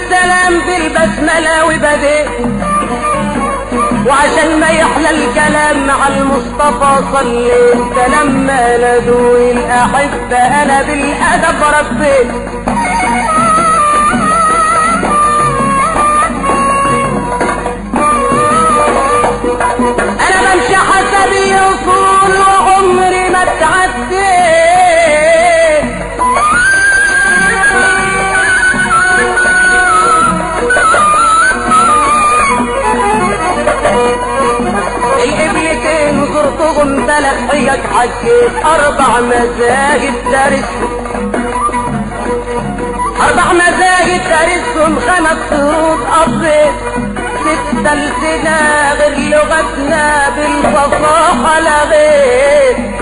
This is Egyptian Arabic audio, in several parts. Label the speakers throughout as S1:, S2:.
S1: السلام بالبسملة وبديت وعشان ما يحلى الكلام مع المصطفى صليت لما نادوا الأحبة أنا بالأدب ربيت أنا بمشي حسبي أصول وعمري ما اتعديت القبلتين زرتهم ثلاث حجج حجيت اربع مساجد دارسهم اربع مساجد دارسهم خمس شروط قضيت ستة لسنا غير لغتنا بالفصاحة لغيت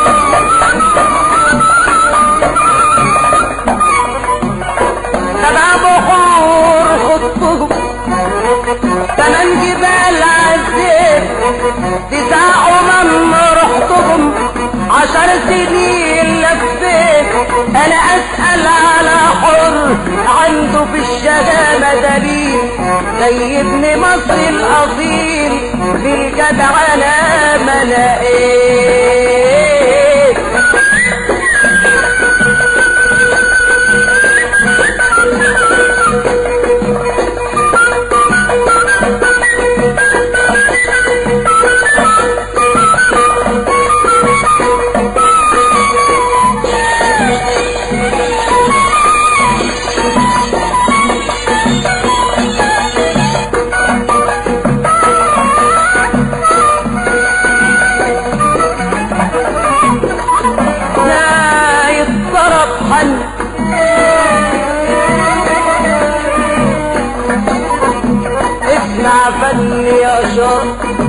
S1: سبع بحور خطهم ثمان جبال عزيت تسع أمم رحتهم عشر سنين لفيت أنا أسأل على حر عنده في الشهامة دليل زي ابن مصر الأصيل في الجدع أنا ما لقيت لا يضطرب حل اسمع فن يا شر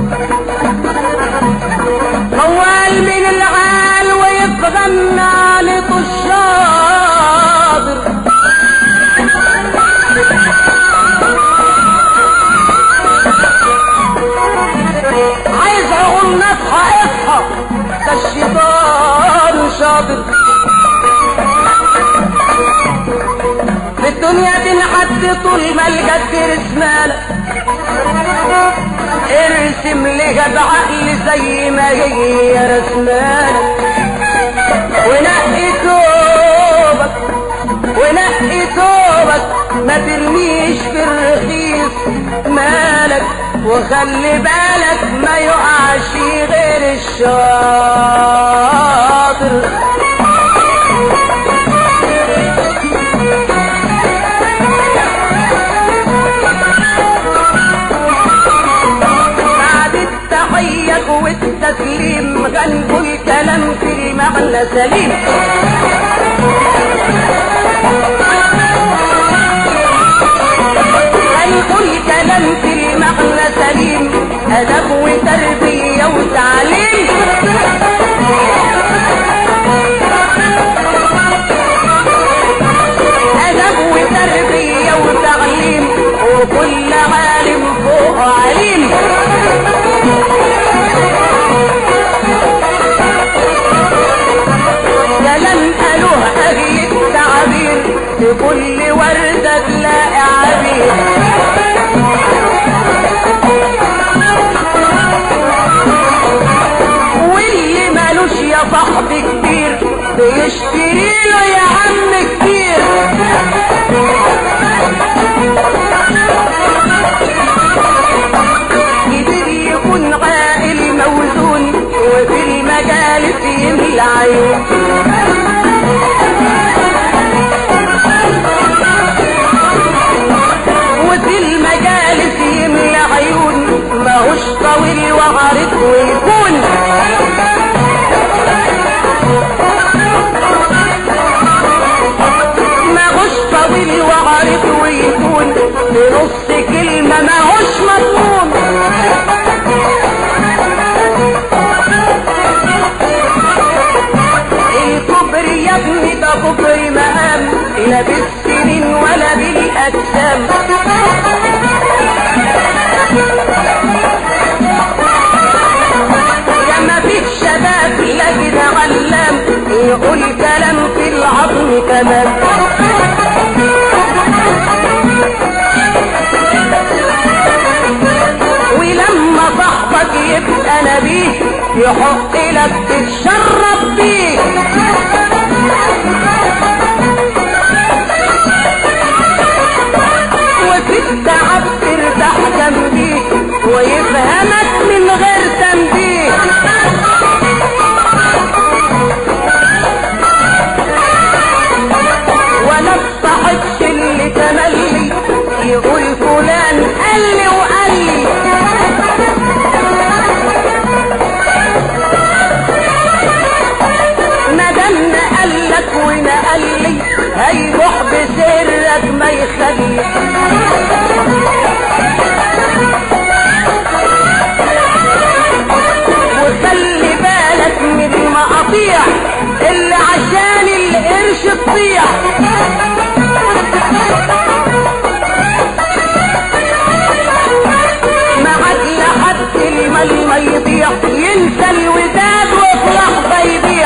S1: موال من العال ويتغنى لطشاطر عايز اقول نصحى اصحى ده الشيطان شاطر في الدنيا تنحد طول ما الجد رسمالك ارسم لها بعقل زي ما هي رسمالك ونقي توبك ونقي توبك ما ترميش في الرخيص مالك وخلي بالك ما يقعش غير الشاطر بعد التحية والتسليم غنقوا الكلام في المعنى سليم غنقوا الكلام في المعنى سليم أدب وتربية وتعليم أدب وتربية وتعليم وكل عالم فوق عليم كلام قالوه أهل التعبير في كل وردة تلاقي عبير واللي مالوش يا صاحبي كبير بيشتري له يا عم كتير كبير يكون عاقل موزون وفي المجالس يملى عيون وفي المجالس يملى عيون ماهوش طويل وعريض ويكون ماهوش طويل وعريض ويكون بنص كلمة ماهوش مضمون الكبر يا ابني ده كبر مقام لا بالسنين ولا بالاجسام يا ما فيك شباب لا كده علام يقول كلام في العظم كمان ما يخلي وخلي بالك من المقاطيع اللي عشان القرش تطيع معك لحد المال ما يضيع ينسى الوداد وفي لحظة يضيع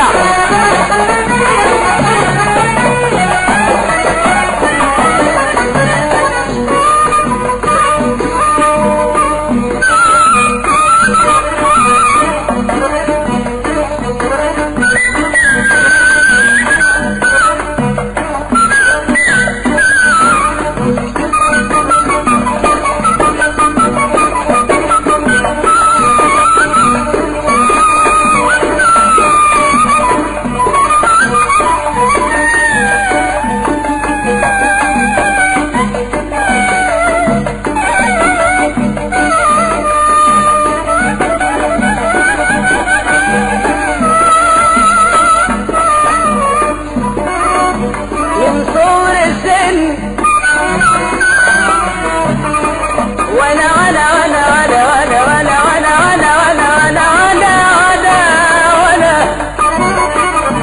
S1: من صور السن وانا وانا وانا وانا وانا وانا وانا وانا وانا وانا وانا وانا وانا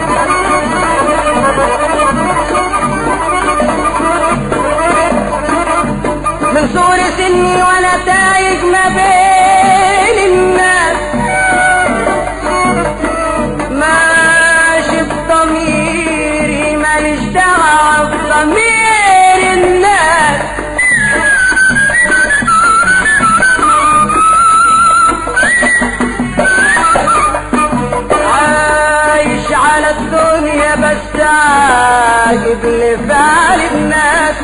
S1: من صور سني وانا تايه ما بين الناس ماشي بضميري ماليش دعوة بضمير الناس عايش على الدنيا بس عاجب لفعل الناس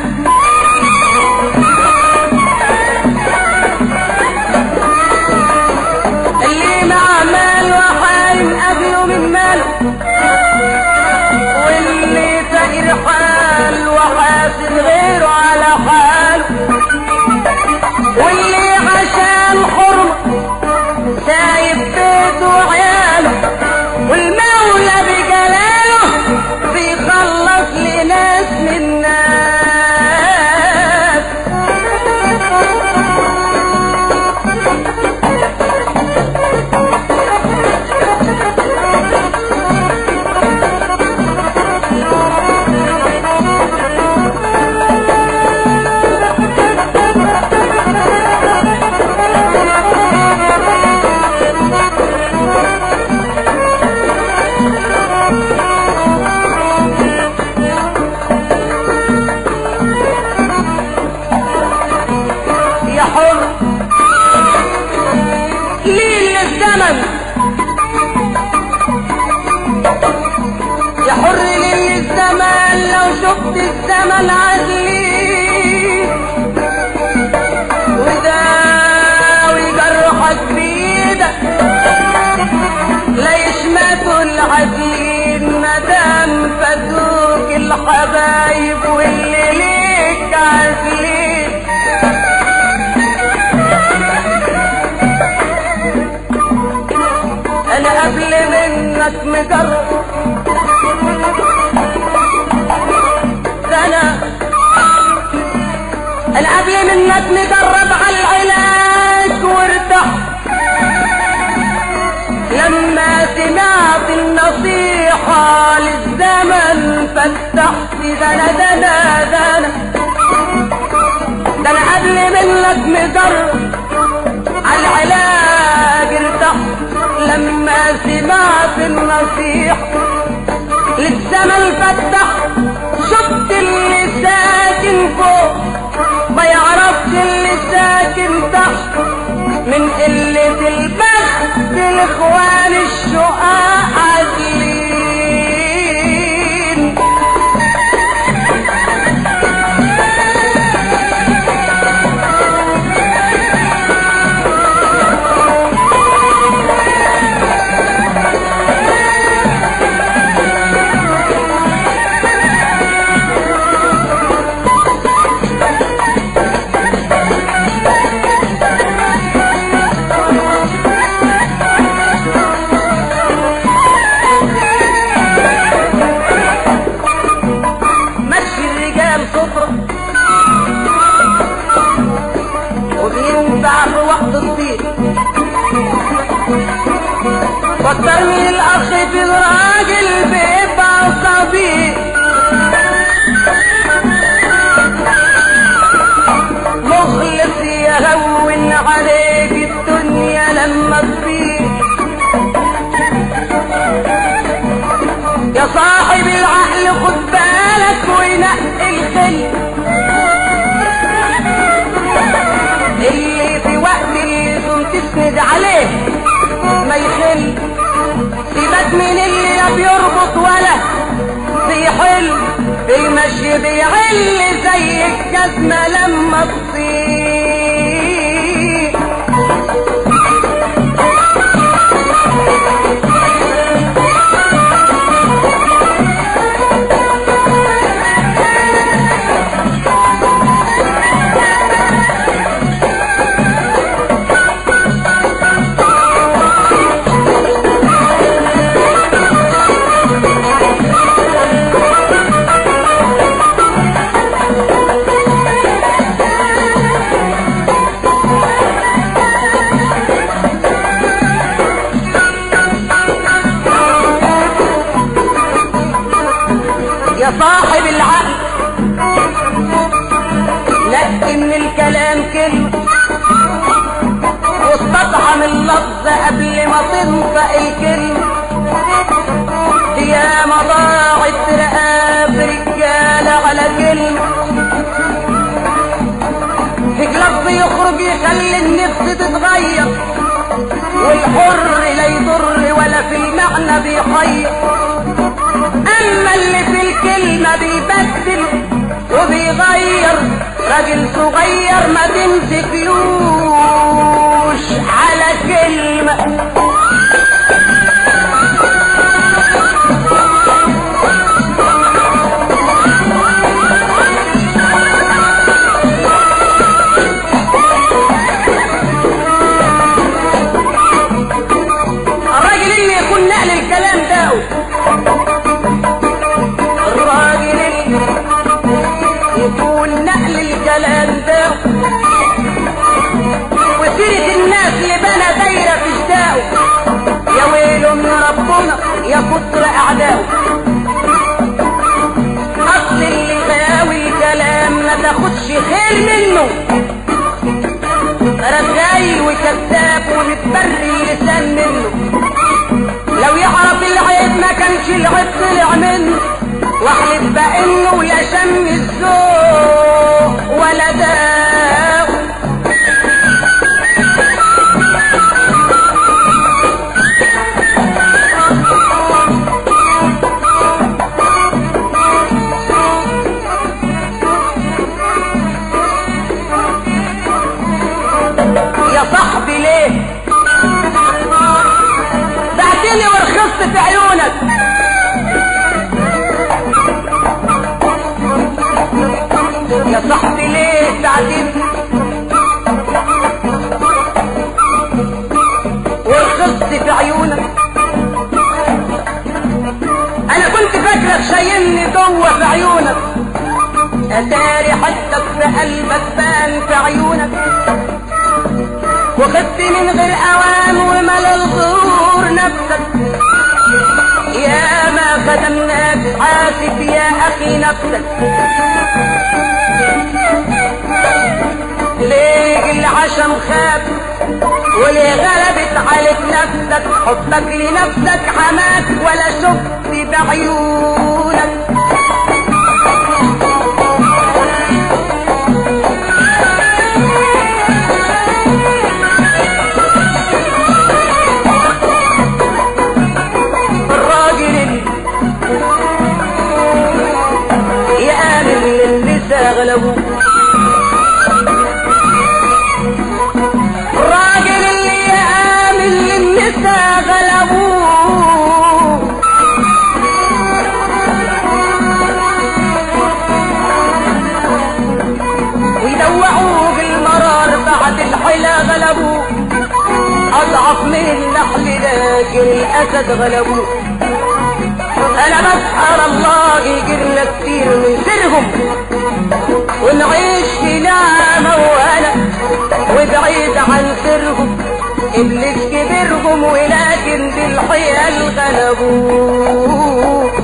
S1: اللي مع مال وحارم قبله من ماله واللي فقير حال وحاسد غيره على حاله واللي عشان حرمه سايب بيته وعياله والمولى بجلاله بيخلص لناس من ناس يا حر ليل الزمن يا حر ليل الزمن لو شفت الزمن عدلي وداوي جرحك بيدك لا يشمتوا العدلين مدام فاتوك الحبايب واللي ليك عازلين انا قبل منك مجرب سنة انا قبل منك مجرب على العلاج وارتاح لما سمعت النصيحة للزمن فتحت دنا دنا دنا ده انا قبل منك مجرب على العلاج ارتحت لما سمعت النصيحة للزمن فتح شفت اللي ساكن فوق ما يعرفش اللي ساكن تحت من قلة البخت الاخوان الشقاء عادلين بالعقل خد بالك ونقي الخل اللي في وقت اللزوم تسند عليه ما يخل سيبك من اللي لا بيربط ولا بيحل المشي بيعل زي الجزمة لما تصيب يا صاحب العقل نقي من الكلام كلمة واستطعم اللفظ قبل ما تنطق الكلمة يا مضاعت رقاب رجالة على كلمة فيك لفظ يخرج يخلي النفس تتغير والحر لا يضر ولا في المعنى بيحير اما اللي في الكلمة بيبدل وبيغير راجل صغير ما تمسكلوش على كلمة الراجل اللي يكون نقل الكلام ده الراجل اللي يكون نقل الكلام ده وسيرة الناس اللي بنى دايرة في جداؤه يا ويله من ربنا يا كتر أعدائه أصل اللي غاوي الكلام ما تاخدش خير منه رغاي وكذاب ومتبري اللسان منه لو يعرف العيب ما كانش العيب طلع منه واحلف بانه لا شم الذوق ولا داء يا صاحبي ليه بعتني ورخصت في عيونك يا صاحبي ليه تعديل ورخصت في عيونك انا كنت فاكرك شايلني جوه في عيونك اتاري حدك في قلبك بان في عيونك وخدت من غير اوان ومل الغرور نفسك يا ما خدمناك حاسب يا اخي نفسك ليه العشم خاب وليه غلبت عليك نفسك حبك لنفسك حماك ولا شفت بعيونك الراجل اللي يآمن للنساء غلبوه الراجل اللي يآمن للنساء غلبوه ويدوعوه بالمرار بعد الحلا غلبوه أضعف من النحل لكن الأسد غلبوه أنا بسحر الله يجرنا كتير من سرهم ونعيش في نعمة وأنا وبعيد عن سرهم إبليس كبرهم ولكن بالحيل غلبوه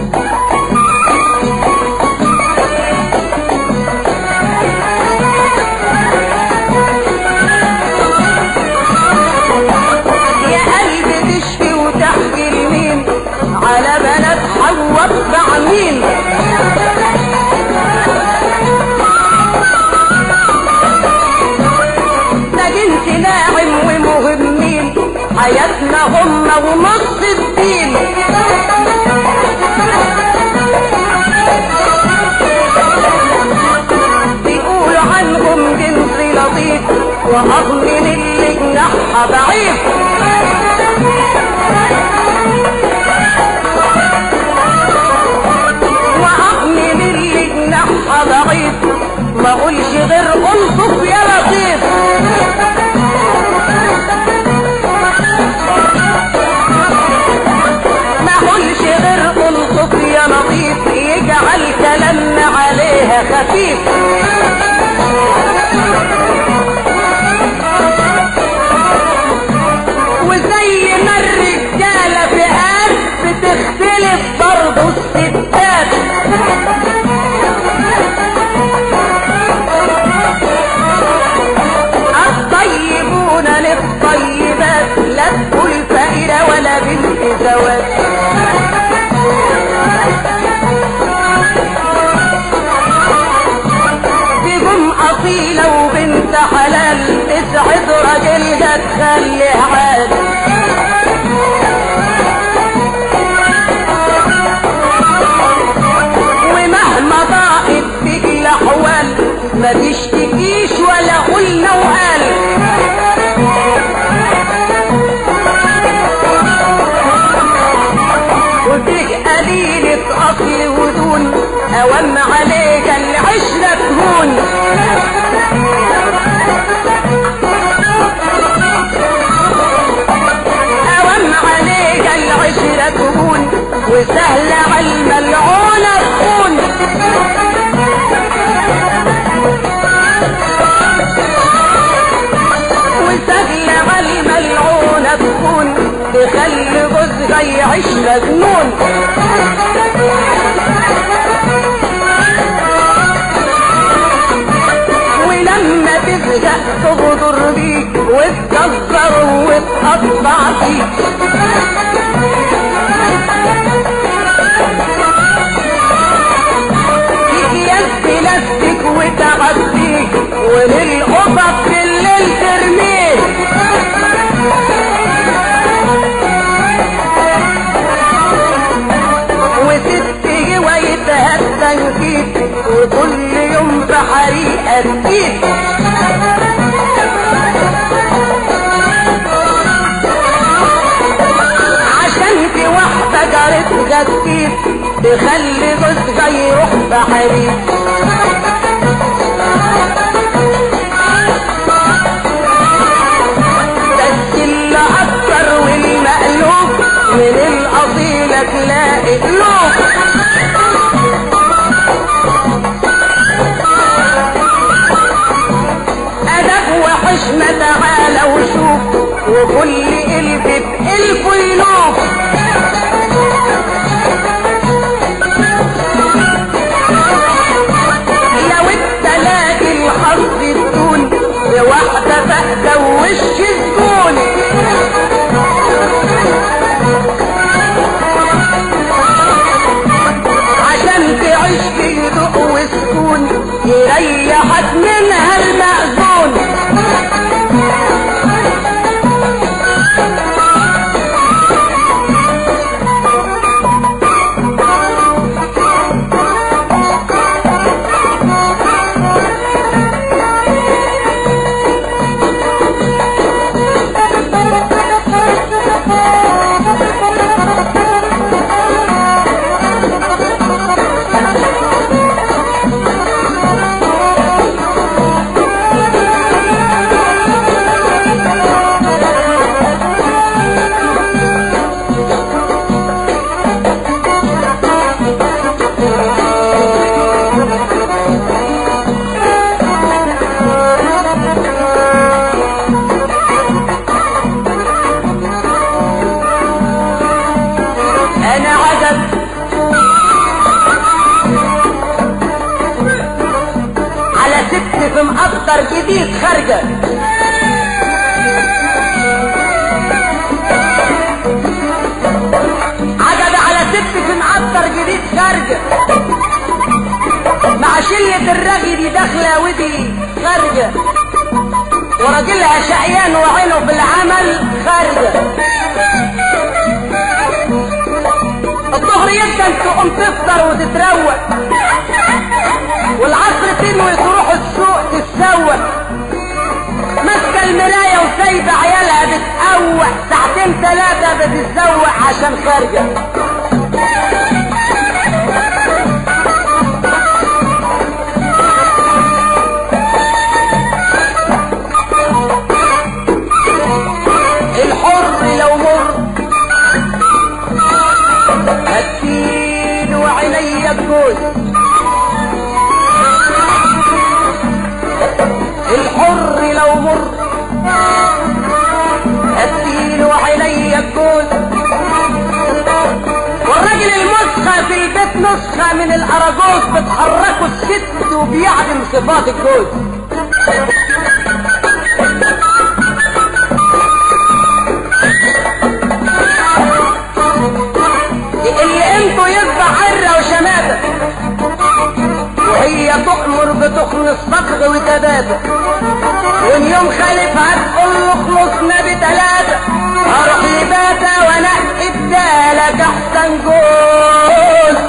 S1: يا قلبي تشكي وتحكي لمين على بلد حوط بعمين الدين ده جنس ناعم ومهمين حياتنا هم ونص الدين بيقولوا عنهم جنس لطيف وأضمن اللي جناحها ضعيف وأضمن اللي جناحها ضعيف ما اقولش غير انصف يا لطيف ما اقولش غير انصف يا لطيف يجعل كلامنا عليها خفيف وزي ما الرجالة فئات بتختلف برضه الستات الطيبون للطيبات لا تقول فقيرة ولا بنت زواج تقوم أصيلة وبنت حلال تسعد راجلها تخليه عاد ومهما ضاقت بك الأحوال ما تشتكيش ولا قلنا وقال وفيك قليلة أصل ودون أوام عليك العشرة تهون أوام عليك العشرة تهون وسهل على الملعونة تكون وسهل على الملعونة تكون تخلي جوزها يعيش مجنون ولما تزهق تغدر بيك وتكسر وتقطع فيك اكياس بلاستيك وتعديك وللقطط بالليل ترميك وست جوايتها التنكيت وكل يوم بحريقة تزيد عشان في واحدة جارت غتيت تخلي جوزها يروح بحريق بس اللي أكتر والمقلوب من الأصيلة تلاقي قلوب أدب وحشمة تعالى وشوف وكل قلب بقلبه ينوف يا والتلاقي الحظ الدون بواحدة فاقدة ووش الزون عشان تعيش في هدوء وسكون يريحك منها المأذون انا عجب على ست في مقدر جديد خارجه عجب على ست في مقدر جديد حديد خارجة مع شلة الرغي دي داخلة ودي خارجة وراجلها شقيان وعينه في العمل خارجة الظهر يبدا تقوم تفطر وتتروق والعصر تنوي تروح السوق تتسوق ماسكه الملايه وسايبه عيالها بتقوق ساعتين ثلاثه بتتسوق عشان خارجه الحر لو مر هتين وعيني الجوز الحر لو مر هتين وعيني الجوز والراجل المسخة في البيت نسخة من الأراجوز بتحركه الست وبيعدم صفات الجوز اللي قيمته يبقى عرة وشماتة وهي تؤمر بتخن الصبغ وتباتة وان يوم خالفها تقول له خلصنا بتلاتة اروح لباتة وانقي بدالك احسن جوز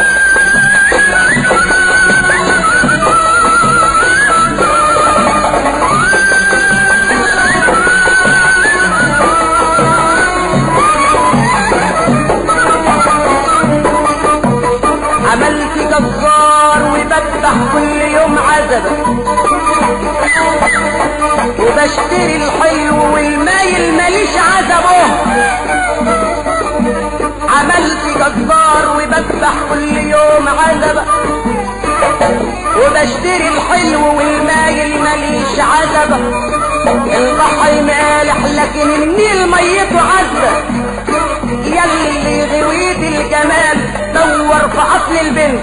S1: عملت جزار وبذبح كل يوم عزبة وبشتري الحلو والمايل ماليش عزبه عملت جزار وبذبح كل يوم عزبة وبشتري الحلو والمايل ماليش عزبة البحر مالح لكن النيل ميته عذبة يلي غويت الجمال دور في اصل البنت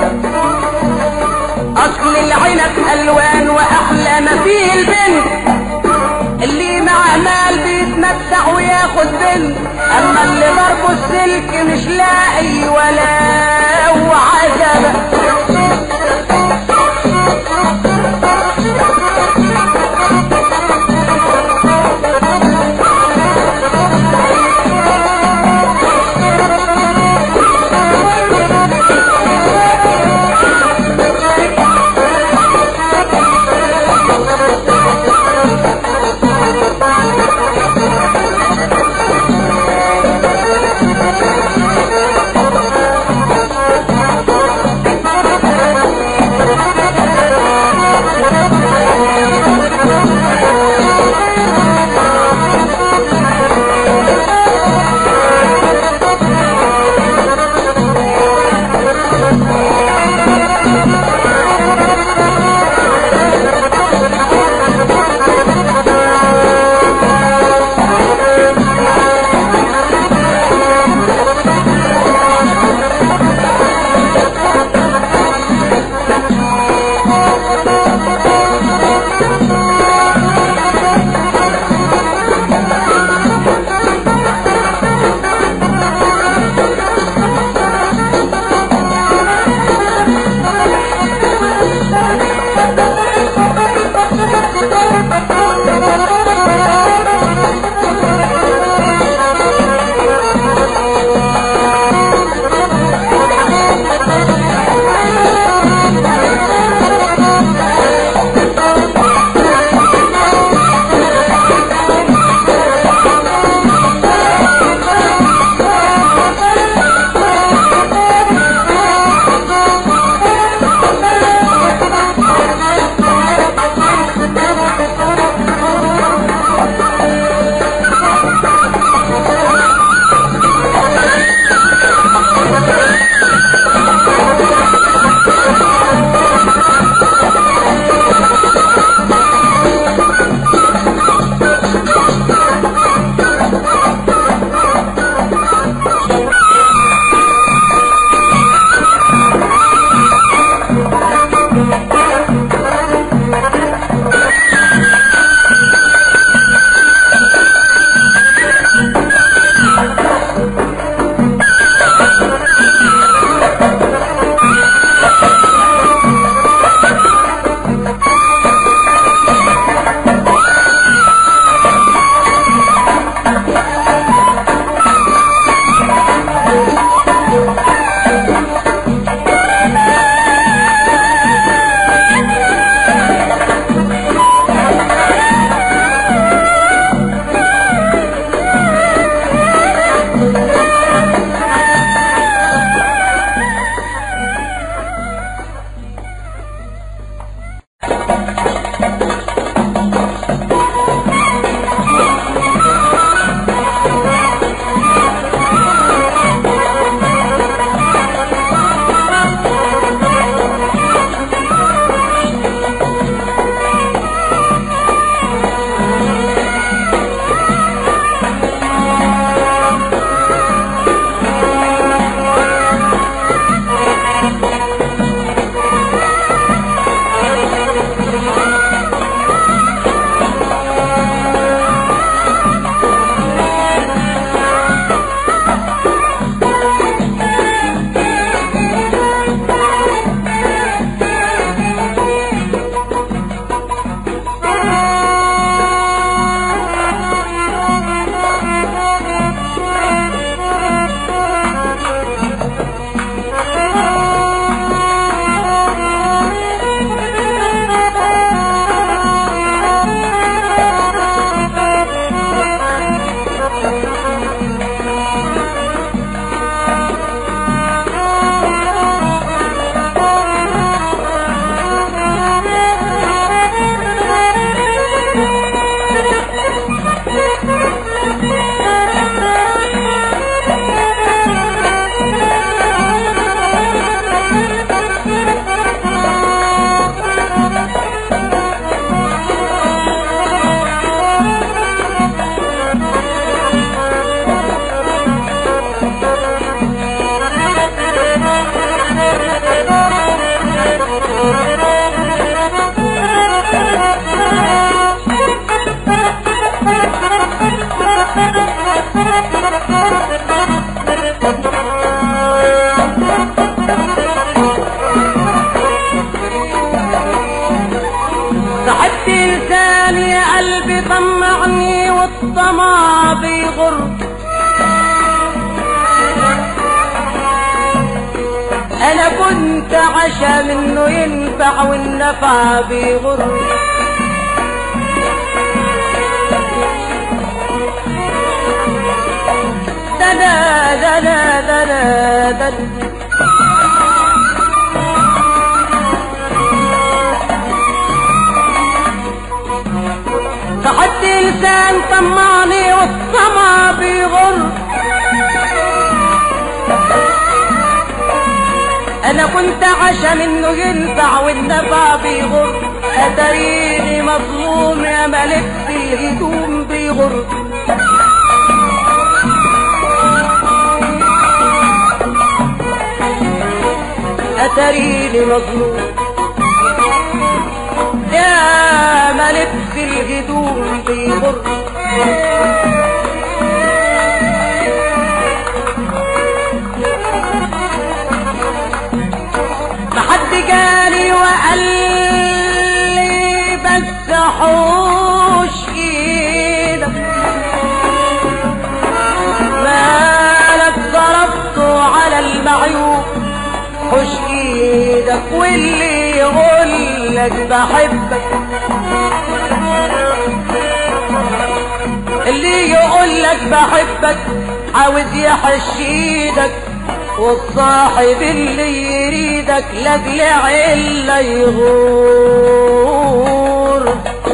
S1: اصل العنب الوان واحلى ما فيه البنت اللي مع مال بيتمتع وياخد بنت اما اللي ضربه السلك مش لاقي ولا هو عجبه والطمع بيغر انا كنت عشا منه ينفع والنفع بيغر دنا دنا دنا دنا فحد لسان طمعني والطمع بيغر انا كنت عشا منه ينفع والنفع بيغر اتريني مظلوم يا ملك في الهدوم بيغر اتريني مظلوم يا ملك في الهدوم بيغر محد جاني وقال لي بس حوش ايدك مالك ضربته على المعيوب حوش ايدك واللي يقول لك بحبك اللي يقول لك بحبك عاوز يحش ايدك والصاحب اللي يريدك لاجل عله يغور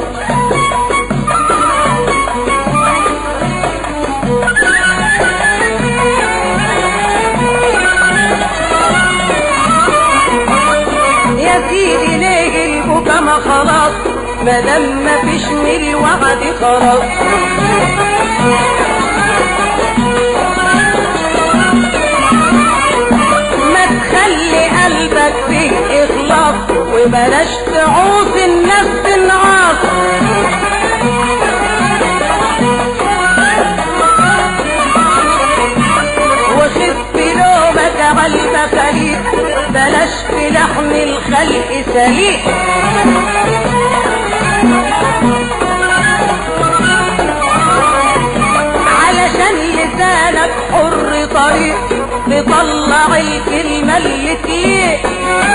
S1: يا سيدي ليه البكا ما خلاص ما دام ما فيش من الوعد خلاص ما تخلي قلبك فيه اخلاص وبلاش تعوز الناس تنعاص وخف نومك على المخاليق بلاش في لحم الخلق سليق علشان لسانك حر طريق تطلع الكلمة اللي تليق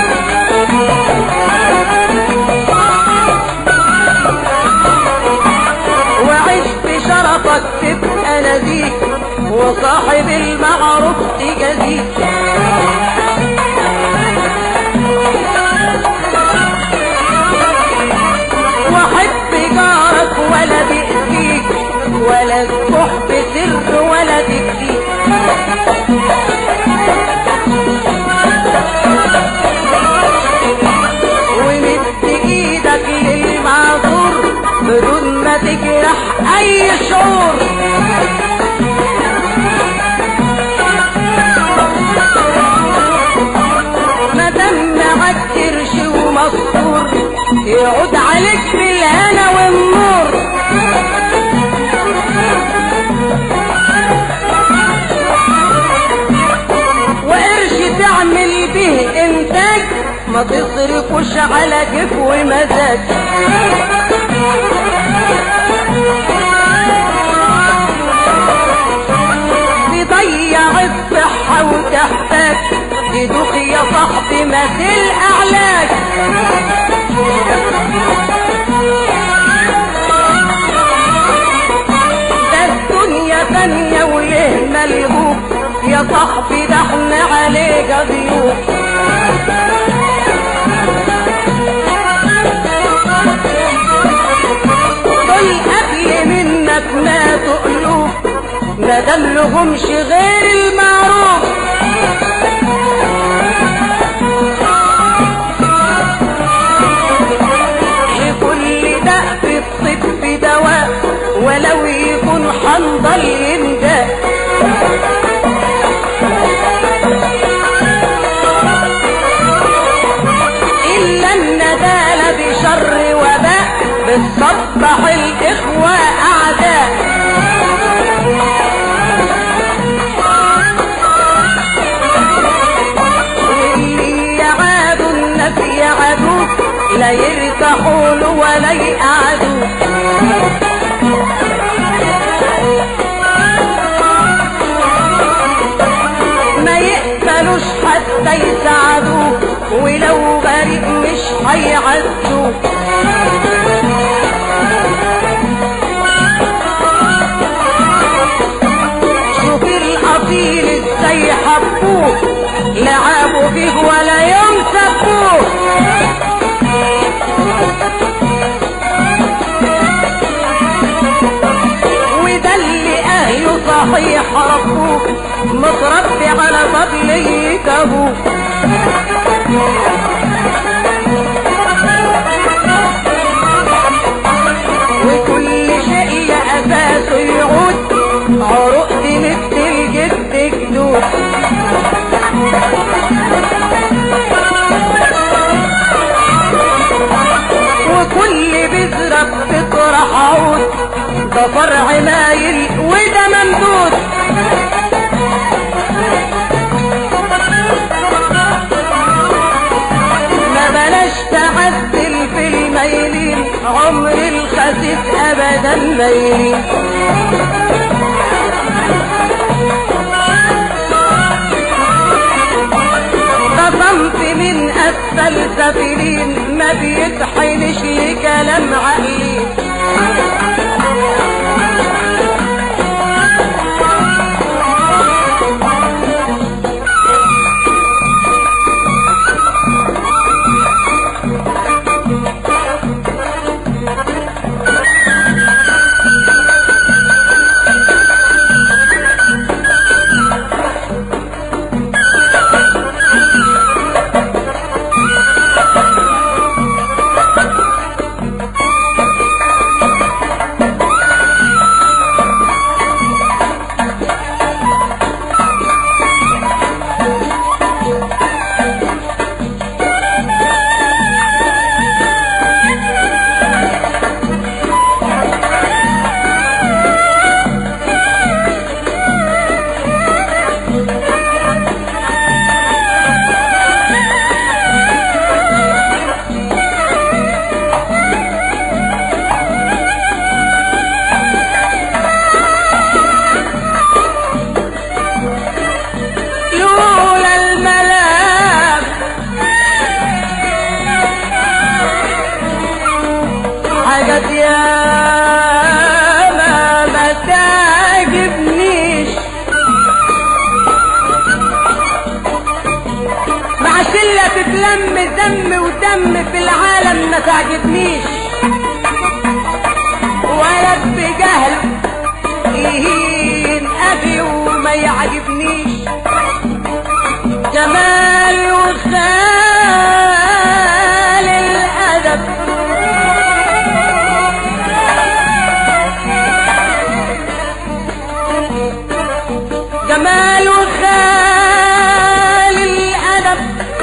S1: وعيش بشرفك تبقى نزيك وصاحب المعروف تجازيك وحب جارك ولا بيأذيك ولا تروح بسر ولا تكفيك ومد ايدك للمعذور بدون ما تجرح اي شعور ما دام معاك قرش ومستور يعود عليك بالهنا والنور وقرش تعمل به انتاج ما تصرفوش على كيف ومزاج تضيع الصحة وتحتاج تدوخ يا صاحبي مثل أعلاك ده الدنيا ثانية ويهمل يبوك يا صاحبي ده احنا عليك ضيوف دول قبل منك ما تقلوب ما دلهمش غير المعروف لكل داء في الطب دواء ولو يكون حنظل يندى إلا الندالة بشر وباء بتصبح الإخوة أعداء واللي يعادوا الناس يعادوك لا يرتاحوا له ولا يقعدوا هيعزوه شوف الاصيل ازاي حبوه لعبوا فيه ولا يوم سبوه وده اللي اهله صحيح ربوه متربي على فضلية ابوه وكل شيء اساسه يعود عروق دي مثل الجد جدود وكل بذرة بتطرح عود ده فرع مايل وده ممدود ما بلاش تعدل في الميلين عمر الخسيس ابدا ميلين ده صنف من اسفل سافلين ما بيتحنش لكلام عقلي لولا الملام حاجات يا ما ما تعجبنيش مع شلة تتلم دم ودم في العالم ما تعجبنيش ولا بجهل يهين أبي وما يعجبنيش جمال وخال الأدب جمال وخال الأدب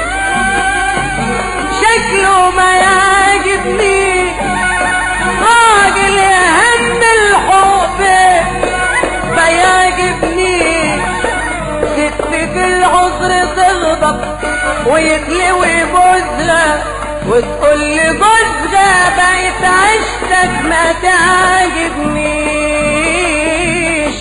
S1: شكله ما يعجبني راجل يهم الحب ما يعجبني ست في العذر تغضب ويتلوي بوزها وتقول لي جوزها بقيت عشتك ما تعجبنيش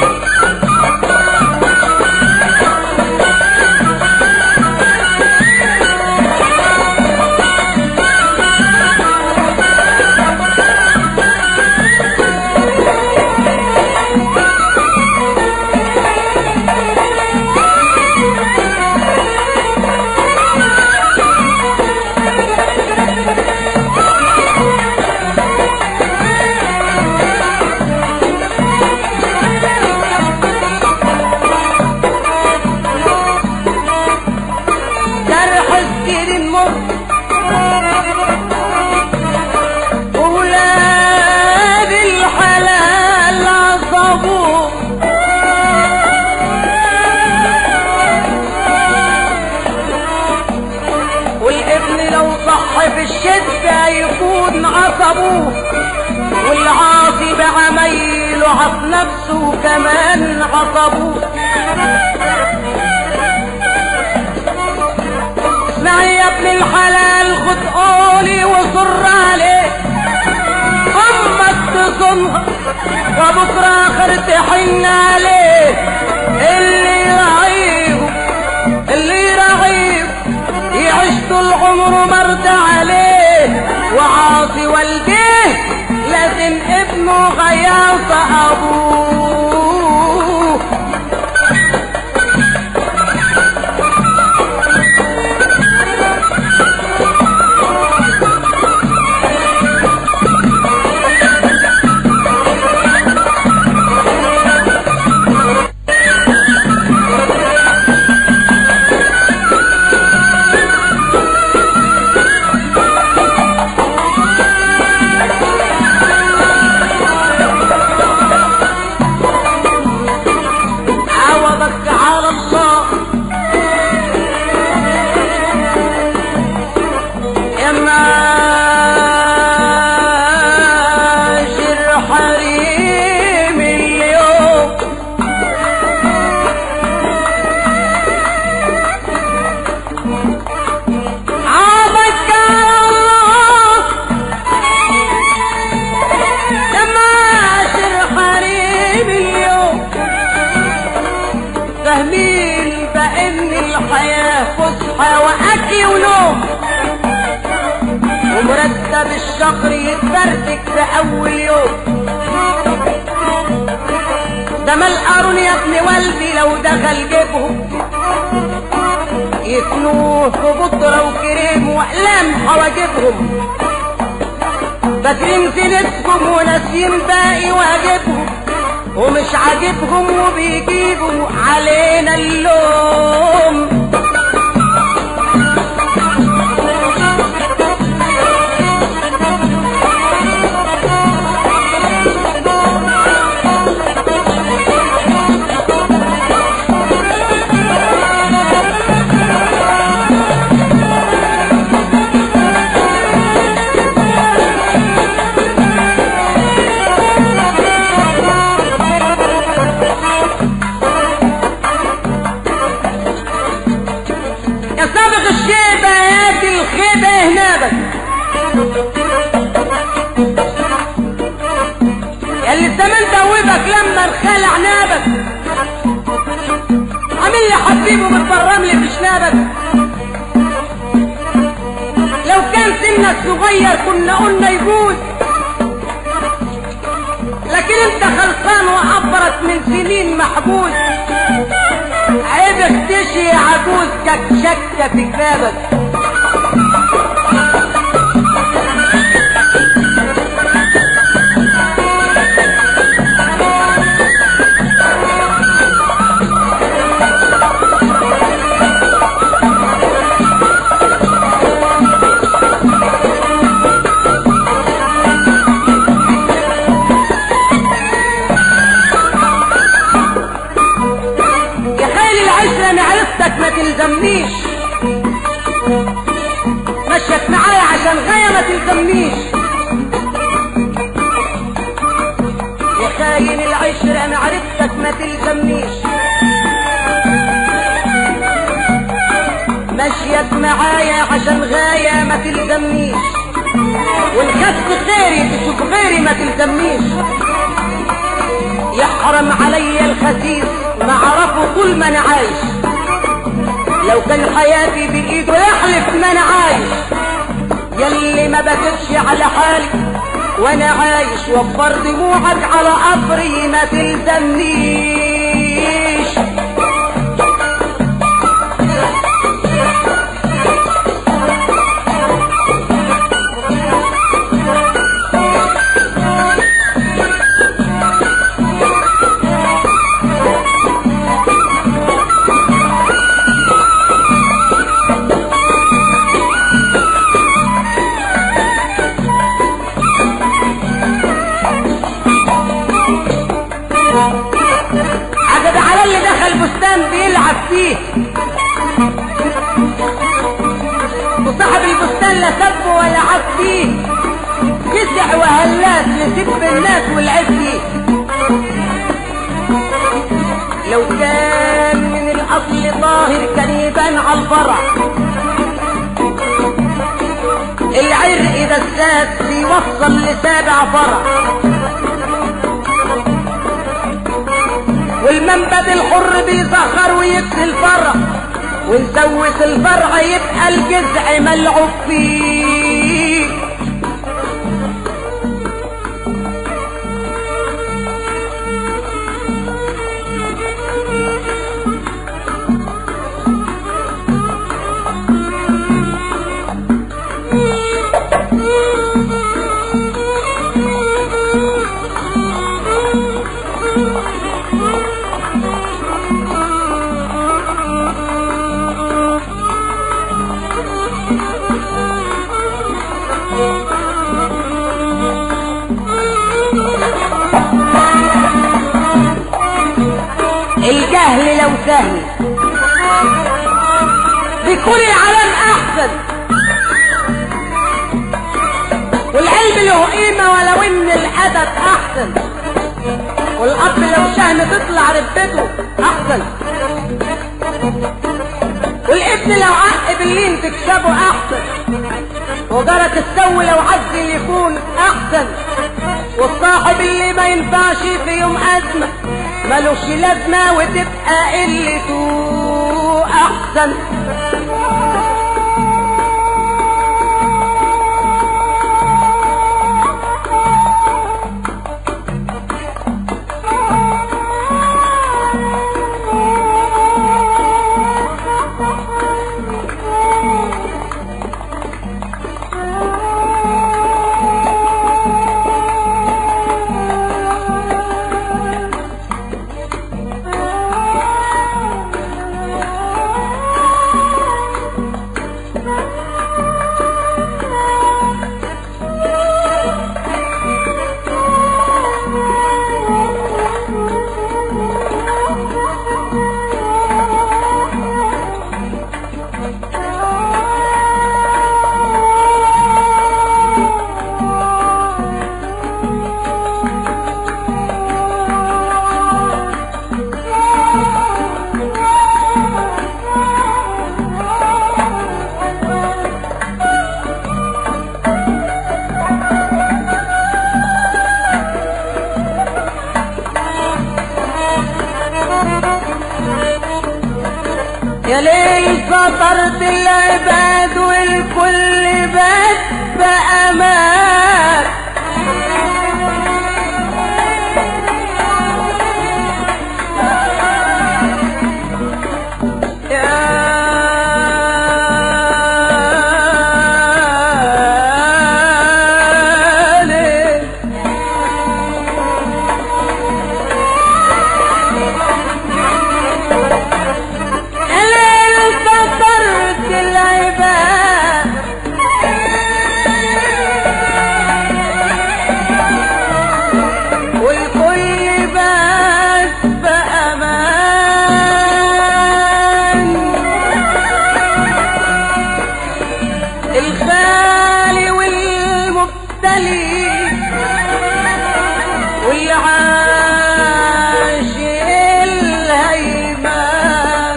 S1: جرح السير مر ولاد الحلال عصبوه والابن لو صح في الشدة يكون عصبوه والعاصي بعمايله عص نفسه كمان عصبوه اسمعي يا ابن الحلال خد قولي وصر عليه امك تصنها وبكره اخر تحن عليه اللي يراعيه اللي يراعيه يعيش طول عمره عمره مرضى عليه وعاصي والديه لازم ابنه غياط ابوه عوضك على الله يا ماشر حريم اليوم عوضك على الله يا ماشر حريم اليوم فاهمين بان الحياة فسحة واكل ونوم ومرتب الشهر يتفرتك في اول يوم ده ما القارون يا ابن والدي لو دخل جيبهم يثنوه في بطرة وكريم واقلام حواجبهم فاكرين زينتكم وناسيين باقي واجبهم ومش عاجبهم وبيجيبوا علينا اللوم يا سابق الشيبة يا دي الخيبة هنابك يا اللي الزمان دوبك لما الخلع نابك عامل لي حبيبه بتبرم لي في شنابك لو كان سنك صغير كنا قلنا يجوز لكن انت خلصان وعبرت من سنين محبوس عيب اختشي يا عجوز كشكة في كتابك يا خيل العشرة انا عرفتك ما تلزمنيش مشيت معايا عشان غاية ما تلزمنيش يا خاين العشرة انا عرفتك ما تلزمنيش مشيت معايا عشان غاية ما تلزمنيش والكسب خيري تشوف غيري ما تلزمنيش يحرم علي الخسيس ما عرفه طول ما انا عايش لو كان حياتي بايده يحلف ما انا عايش يلي ما بكتش على حالي وانا عايش وفر دموعك على قبري ما تلزمنيش عجب على اللي دخل بستان بيلعب فيه وصاحب البستان لا سب ولا عب فيه جسع وهلات يسب الناس والعب فيه لو كان من الاصل طاهر كان يبان على الفرع العرق ده الساد بيوصل لسابع فرع والمنبد الحر بيسخر ويكسي الفرع ونسوس الفرع يبقى الجذع ملعوب فيه الجهل لو سهل بيكون العالم احسن والعلم له قيمة ولو ان الادب احسن والاب لو شهم تطلع ربته احسن والابن لو عق باللين تكسبه احسن وجارك السو لو عزل يكون احسن والصاحب اللي ما ينفعش في يوم ازمه ملوش لازمه وتبقى قلته احسن يا ليل فطرت العباد والكل بات بأمان يا ليل الليل فطرت العباد والكل بات بأمان الخالي والمبتلي والعاش الهيمان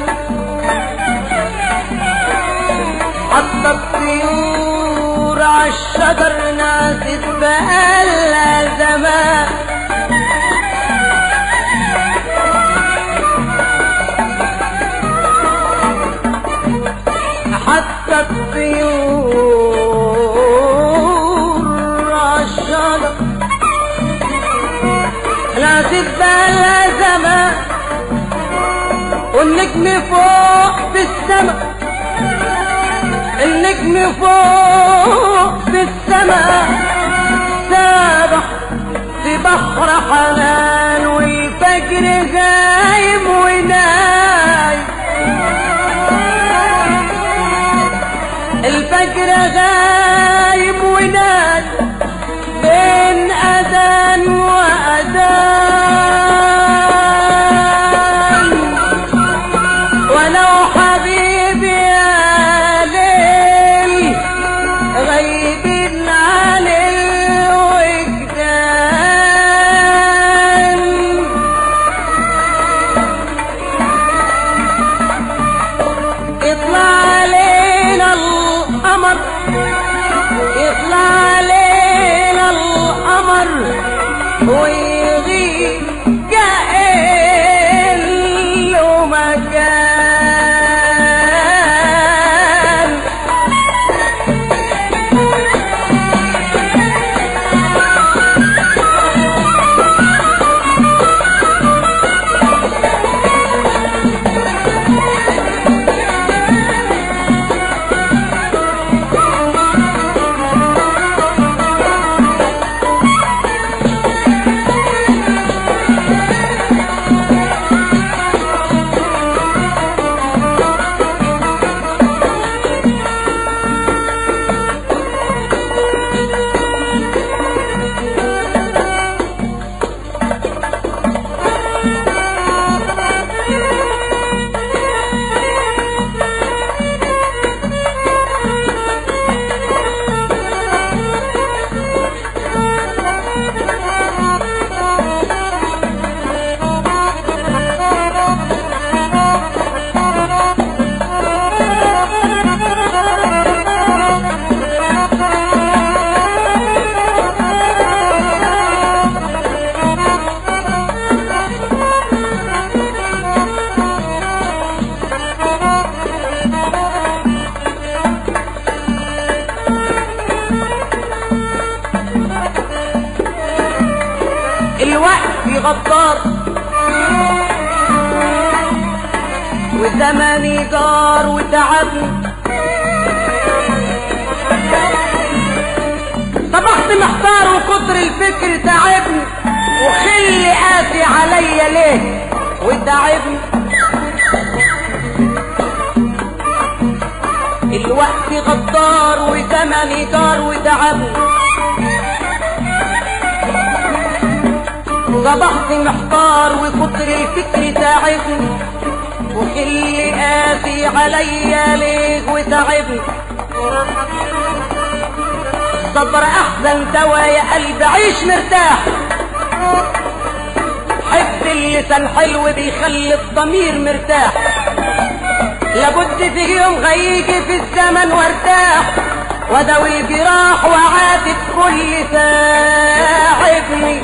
S1: حط الطيور عالشجر ناست بقالها زمان حتى الطيور عالشجر ناست بقالها زمان والنجم فوق في السماء النجم فوق في السماء سابح في بحر حنان والفجر غايم ونايم الفجر غايم ونايم بين أذان وأذان ولو حبيبي يا ليل غايبين عن الوجدان يطلع علينا القمر يطلع علينا القمر ويغيب كأنه مكان غدار وزمني جار وتعبني صبحت محتار وكتر الفكر تعبني وخلي قاسي عليا ليه وتعبني الوقت غدار وزمني جار وتعبني صبحت محتار وكتر الفكر تعبني وخلي قاسي عليا ليه وتعبني الصبر احسن دوا يا قلبي عيش مرتاح حب اللسان حلو بيخلي الضمير مرتاح لابد في يوم هيجي في الزمن وارتاح وداوي الجراح وعاتب كل تعبني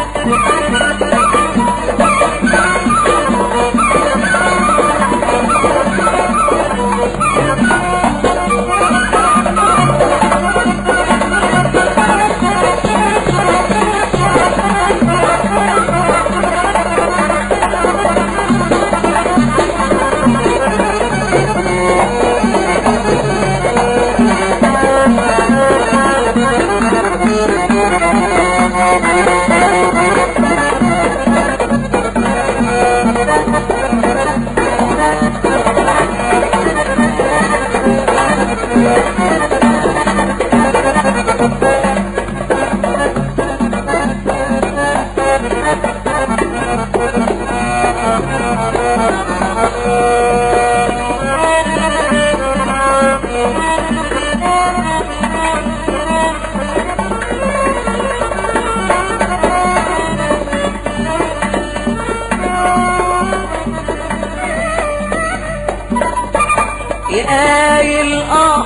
S1: يقايل اه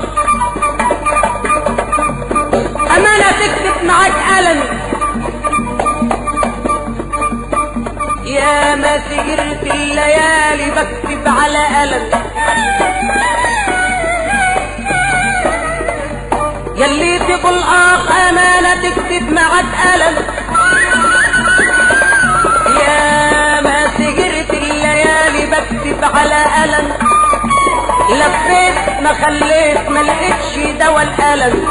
S1: امانة تكتب معاك قلم يا ما سهرت الليالي بكتب على قلم يلي تقول اه امانة تكتب معاك قلم يا ما سهرت الليالي بكتب على قلم لفيت ما خليت ما لقيتش دوا الالم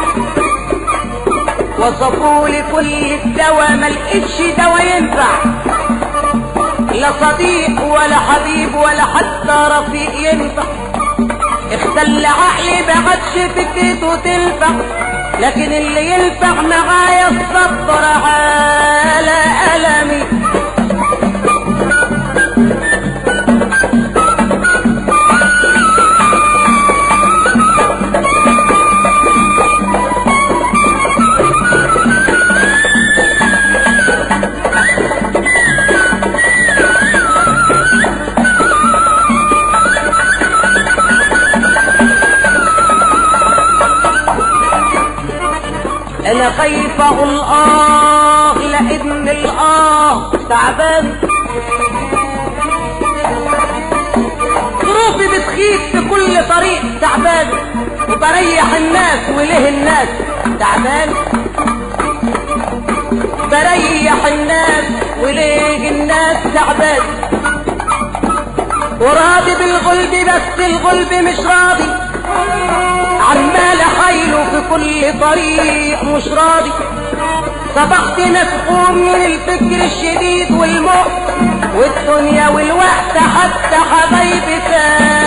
S1: وصفوا لي كل الدوا ما لقيتش دوا ينفع لا صديق ولا حبيب ولا حتى رفيق ينفع اختل عقلي بعدش فكرته تنفع لكن اللي ينفع معايا الصبر على ألمي انا خايف اقول اه لان الاه تعبان ظروفي بتخيب في كل طريق تعبان وبريح الناس وليه الناس تعبان بريح الناس وليه الناس تعبان وراضي بالغلب بس الغلب مش راضي عمال حايله في كل طريق مش راضي صبحت مسحوم من الفكر الشديد والموت والدنيا والوقت حتى حبايبي